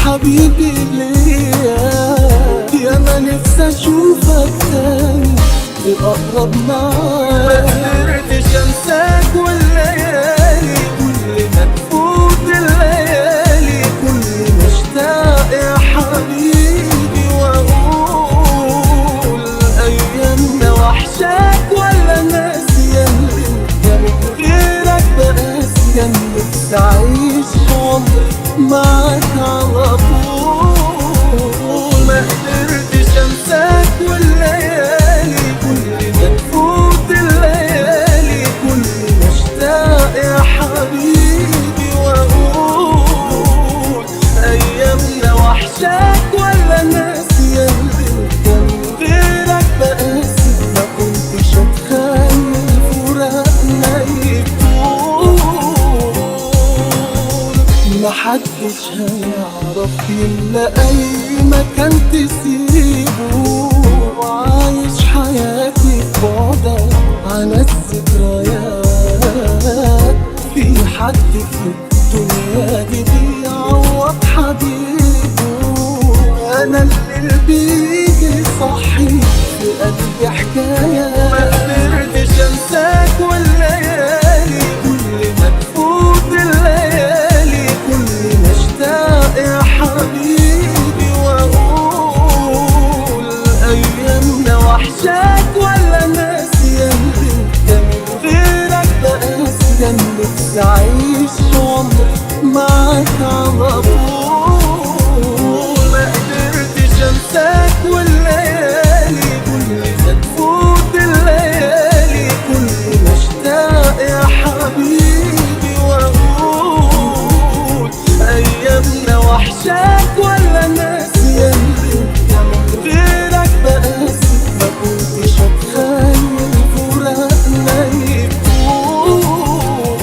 حبيبي ليا يا ما نفسي اشوفك تاني تقرب معايا قدرتش انساك والليالي كل ما تفوت الليالي كل ما اشتاق يا حبيبي واقول ايامنا وحشاك ولا ناسية يا من غيرك بقاسي كان نفسي اعيش عمري معاك على طول ما قدرتش انساك والليالي كل ما تفوت الليالي كل ما اشتاق يا حبيبي واقول ايامنا وحشاك ولا ناسية كان غيرك بقاسي ما كنتش اتخيل فراقنا يطول محدش هيعرف يملى اي مكان تسيبه وعايش حياتي في بعدك عن الذكريات في حد في الدنيا دي بيعوض حبيبه انا اللي بيجي صحي في قلبي حكايه ما قدرتش انساك والليالي كل ما تفوت الليالي كل ما اشتاق يا حبيبي واقول ايامنا وحشاك ولا ناسية كان غيرك بقاسي كان نفسي اعيش عمري معاك على طول ما قدرتش انساك والليالي كل ما تفوت الليالي كل ما اشتاق يا حبيبي واقول ايامنا وحشاك ولا ناسية كان غيرك بقاسي ما كنتش اتخيل فراقنا يطول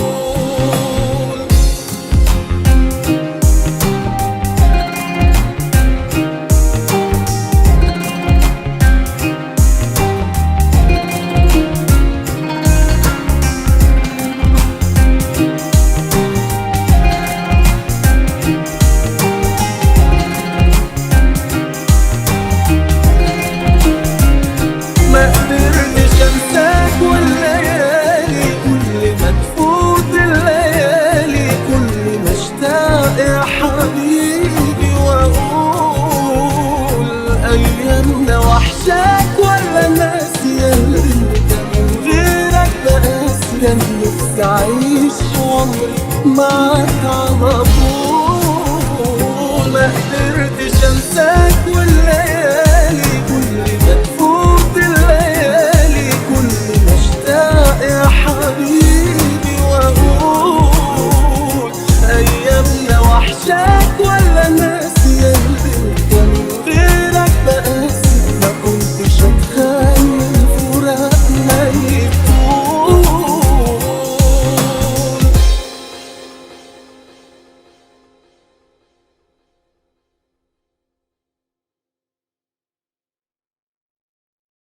ما قدرتش انساك والليالي كل ما تفوت الليالي كل ما اشتاق يا حبيبي واقول ايامنا وحشاك ولا ناسية كان غيرك بقاسي كان نفسي اعيش عمري معاك على طول ما قدرتش انساك